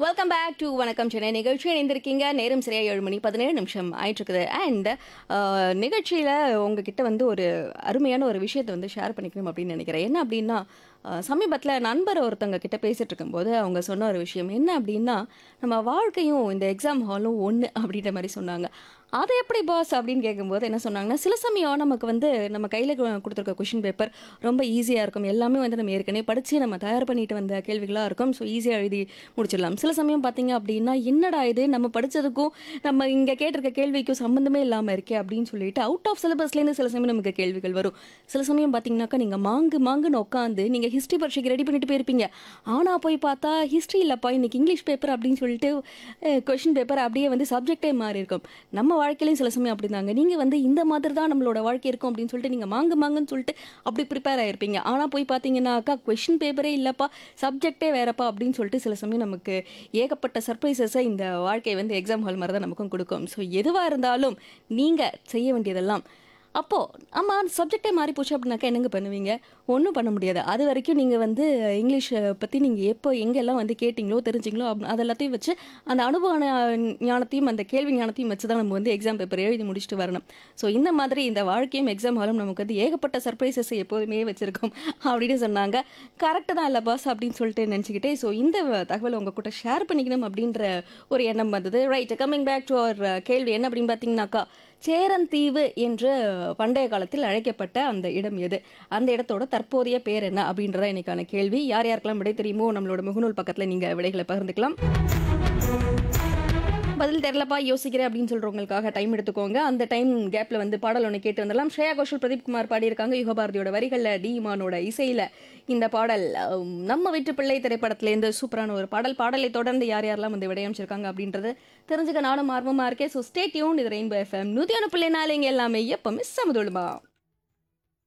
welcome back to வணக்கம் சென்னை நிகழ்ச்சி இணைந்திருக்கீங்க நேரம் சரியா ஏழு மணி பதினேழு நிமிஷம் ஆயிட்டு இருக்குது அண்ட் நிகழ்ச்சியில் உங்ககிட்ட வந்து ஒரு அருமையான ஒரு விஷயத்தை வந்து ஷேர் பண்ணிக்கணும் அப்படின்னு நினைக்கிறேன் என்ன அப்படின்னா சமீபத்தில் நண்பர் ஒருத்தவங்க கிட்ட பேசிட்டு இருக்கும்போது அவங்க சொன்ன ஒரு விஷயம் என்ன அப்படின்னா நம்ம வாழ்க்கையும் இந்த எக்ஸாம் ஹாலும் ஒன்று அப்படின்ற மாதிரி சொன்னாங்க அது எப்படி பாஸ் அப்படின்னு கேட்கும்போது என்ன சொன்னாங்கன்னா சில சமயம் நமக்கு வந்து நம்ம கையில் கொடுத்துருக்க கொஷின் பேப்பர் ரொம்ப ஈஸியாக இருக்கும் எல்லாமே வந்து நம்ம ஏற்கனவே படித்து நம்ம தயார் பண்ணிட்டு வந்த கேள்விகளாக இருக்கும் ஸோ ஈஸியாக எழுதி முடிச்சிடலாம் சில சமயம் பார்த்தீங்க அப்படின்னா என்னடா இது நம்ம படித்ததுக்கும் நம்ம இங்கே கேட்டிருக்க கேள்விக்கும் சம்மந்தமே இல்லாமல் இருக்கே அப்படின்னு சொல்லிட்டு அவுட் ஆஃப் சிலபஸ்லேருந்து சில சமயம் நமக்கு கேள்விகள் வரும் சில சமயம் பார்த்தீங்கன்னாக்கா நீங்கள் மாங்கு மாங்குன்னு உட்காந்து நீங்கள் ஹிஸ்ட்ரி பரீட்சைக்கு ரெடி பண்ணிட்டு போயிருப்பீங்க ஆனால் போய் பார்த்தா ஹிஸ்ட்ரி இல்லைப்பா இன்னைக்கு இங்கிலீஷ் பேப்பர் அப்படின்னு சொல்லிட்டு கொஷின் பேப்பர் அப்படியே வந்து சப்ஜெக்டே மாறி இருக்கும் நம்ம வாழ்க்கையிலையும் சில சமயம் அப்படி தாங்க நீங்கள் வந்து இந்த மாதிரி தான் நம்மளோட வாழ்க்கை இருக்கும் அப்படின்னு சொல்லிட்டு நீங்கள் மாங்கு மாங்குன்னு சொல்லிட்டு அப்படி ப்ரிப்பேர் ஆயிருப்பீங்க ஆனால் போய் பார்த்தீங்கன்னாக்கா கொஷின் பேப்பரே இல்லைப்பா சப்ஜெக்டே வேறப்பா அப்படின்னு சொல்லிட்டு சில சமயம் நமக்கு ஏகப்பட்ட சர்ப்ரைசஸை இந்த வாழ்க்கை வந்து எக்ஸாம் ஹால் மாதிரி தான் நமக்கும் கொடுக்கும் ஸோ எதுவாக இருந்தாலும் நீங்கள் செய்ய வேண்டியதெல்லாம் அப்போது ஆமாம் சப்ஜெக்டே மாறி போச்சு அப்படின்னாக்கா என்னங்க பண்ணுவீங்க ஒன்றும் பண்ண முடியாது அது வரைக்கும் நீங்கள் வந்து இங்கிலீஷ் பற்றி நீங்கள் எப்போ எங்கெல்லாம் வந்து கேட்டிங்களோ தெரிஞ்சிங்களோ அப் அது எல்லாத்தையும் வச்சு அந்த அனுபவ ஞா- ஞானத்தையும் அந்த கேள்வி ஞானத்தையும் வச்சு தான் நம்ம வந்து எக்ஸாம் பேப்பர் எழுதி முடிச்சுட்டு வரணும் ஸோ இந்த மாதிரி இந்த வாழ்க்கையும் எக்ஸாம் ஹாலும் நமக்கு வந்து ஏகப்பட்ட சர்ப்ரைசஸை எப்போதுமே வச்சுருக்கோம் அப்படின்னு சொன்னாங்க கரெக்டு தான் இல்லை பாஸ் அப்படின்னு சொல்லிட்டு நினச்சிக்கிட்டே ஸோ இந்த தகவலை உங்கள் கூட ஷேர் பண்ணிக்கணும் அப்படின்ற ஒரு எண்ணம் வந்தது ரைட் கம்மிங் பேக் டு அவர் கேள்வி என்ன அப்படின்னு பார்த்தீங்கன்னாக்கா சேரந்தீவு என்று பண்டைய காலத்தில் அழைக்கப்பட்ட அந்த இடம் எது அந்த இடத்தோட தற்போதைய பேர் என்ன அப்படின்றத இன்னைக்கான கேள்வி யார் யாருக்கெல்லாம் விடை தெரியுமோ நம்மளோட முகநூல் பக்கத்தில் நீங்கள் விடைகளை பகிர்ந்துக்கலாம் பதில் தெரிலப்பா யோசிக்கிறேன் அப்படின்னு சொல்றவங்களுக்காக டைம் எடுத்துக்கோங்க அந்த டைம் கேப்ல வந்து பாடல் ஒன்று கேட்டு வந்துடலாம் ஸ்ரேயா கோஷல் பிரதீப் குமார் பாடியிருக்காங்க யுகபாரதியோட வரிகளில் டி இமானோட இசையில இந்த பாடல் அம், நம்ம வீட்டு பிள்ளை திரைப்படத்திலேருந்து சூப்பரான ஒரு பாடல் பாடலை தொடர்ந்து யார் யாரெல்லாம் வந்து விடையமைச்சிருக்காங்க அப்படின்றது தெரிஞ்சுக்க நானும் ஆர்வமா இருக்கேன் ஸோ ஸ்டே டியூன் இது ரெயின்போ எஃப்எம் நூற்றி ஒன்று பிள்ளை நாளைங்க எல்லாமே எப்போ மிஸ் சமதுடுமா